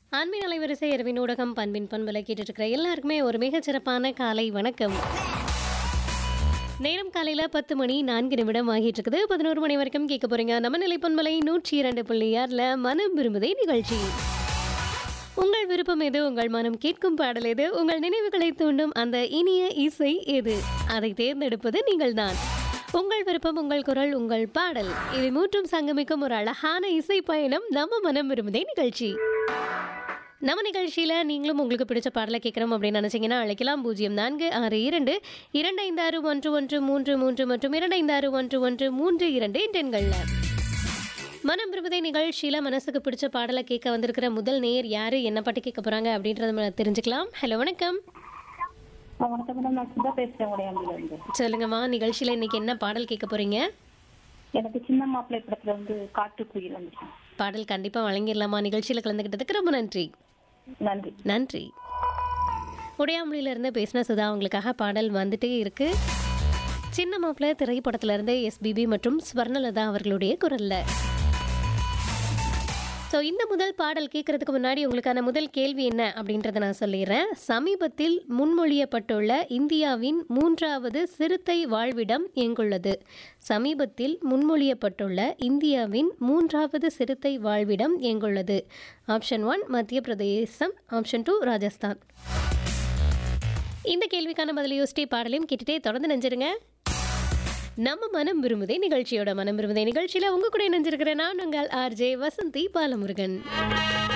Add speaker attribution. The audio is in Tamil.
Speaker 1: ஆன்மீக அலைவரிசை இரவின் ஊடகம் பண்பின் பண்பலை கேட்டுட்டு இருக்கிற எல்லாருக்குமே ஒரு மிகச்சிறப்பான காலை வணக்கம் நேரம் காலையில பத்து மணி நான்கு நிமிடம் ஆகிட்டு இருக்குது பதினோரு மணி வரைக்கும் கேட்க போறீங்க நம்ம நிலை பண்பலை நூற்றி இரண்டு புள்ளி ஆறுல மனம் விரும்புதே நிகழ்ச்சி உங்கள் விருப்பம் எது உங்கள் மனம் கேட்கும் பாடல் எது உங்கள் நினைவுகளை தூண்டும் அந்த இனிய இசை எது அதை தேர்ந்தெடுப்பது நீங்கள்தான் உங்கள் விருப்பம் உங்கள் குரல் உங்கள் பாடல் இவை மூன்றும் சங்கமிக்கும் ஒரு அழகான இசை பயணம் நம்ம மனம் விரும்புதே நிகழ்ச்சி நம்ம நிகழ்ச்சியில் நீங்களும் உங்களுக்கு பிடிச்ச பாடலை கேட்கணும் அப்படின்னு நினச்சிங்கன்னா அழைக்கலாம் பூஜ்ஜியம் நான்கு ஆறு இரண்டு இரண்டு ஐந்து ஆறு ஒன்று ஒன்று மூன்று மூன்று மற்றும் இரண்டு ஐந்து ஆறு ஒன்று ஒன்று மூன்று இரண்டு எண்களில் மனம் விரும்புதை நிகழ்ச்சியில் மனசுக்கு பிடிச்ச பாடலை கேட்க வந்திருக்கிற முதல் நேர் யாரு என்ன பாட்டு கேட்க போறாங்க அப்படின்றத நம்ம தெரிஞ்சுக்கலாம் ஹலோ வணக்கம்
Speaker 2: ஆ, வணக்கம் மேடம் நான் சுதா பேசுறேன் உடையாண்டில இருந்து
Speaker 1: சொல்லுங்கம்மா நிகழ்ச்சியில் இன்னைக்கு என்ன பாடல் கேட்க போறீங்க
Speaker 2: எனக்கு சின்ன மாப்பிள்ளை படத்துல வந்து காட்டுக்குயில் வந்துச்சு
Speaker 1: பாடல் கண்டிப்பாக வழங்கிடலாமா நிகழ்ச்சியில் கலந்துக்கிட்டதுக்கு ரொம்ப நன்றி
Speaker 2: நன்றி
Speaker 1: நன்றி உடையாமொழியிலேருந்து பேசின சுதா அவங்களுக்காக பாடல் வந்துட்டே இருக்கு சின்ன மாப்பிள்ளை திரைப்படத்துல இருந்து எஸ்பிபி மற்றும் ஸ்வர்ணலதா அவர்களுடைய குரல்ல ஸோ இந்த முதல் பாடல் கேட்கறதுக்கு முன்னாடி உங்களுக்கான முதல் கேள்வி என்ன அப்படின்றத நான் சொல்லிடுறேன் சமீபத்தில் முன்மொழியப்பட்டுள்ள இந்தியாவின் மூன்றாவது சிறுத்தை வாழ்விடம் எங்குள்ளது சமீபத்தில் முன்மொழியப்பட்டுள்ள இந்தியாவின் மூன்றாவது சிறுத்தை வாழ்விடம் எங்குள்ளது ஆப்ஷன் ஒன் மத்திய பிரதேசம் ஆப்ஷன் டூ ராஜஸ்தான் இந்த கேள்விக்கான பதிலை யோசிச்சே பாடலையும் கேட்டுட்டே தொடர்ந்து நெஞ்சிருங்க நம்ம மனம் விரும்புதே நிகழ்ச்சியோட மனம் விரும்புதே நிகழ்ச்சியில உங்க கூட இணைஞ்சிருக்கிற நான் உங்கள் ஆர்ஜே வசந்தி பாலமுருகன்